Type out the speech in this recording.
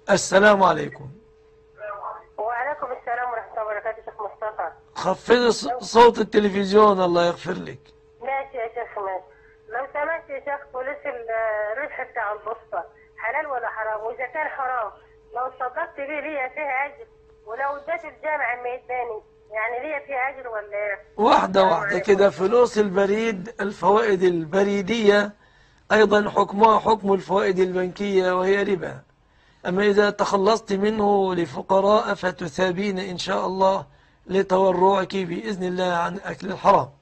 السلام عليكم وعليكم السلام ورحمة الله وبركاته شيخ مصطفى خفضي ص- صوت التلفزيون الله يغفر لك ماشي يا شيخ ماشي لو سمحت يا شيخ فلوس الربح بتاع البوسطة حلال ولا حرام وإذا كان حرام لو صدقت بيه ليا فيها أجر ولو اديت الجامع الميداني يعني ليا فيها أجر ولا إيه؟ واحدة السلام واحدة عليكم. كده فلوس البريد الفوائد البريدية أيضا حكمها حكم الفوائد البنكية وهي ربا أما إذا تخلصت منه لفقراء فتثابين إن شاء الله لتورعك بإذن الله عن أكل الحرام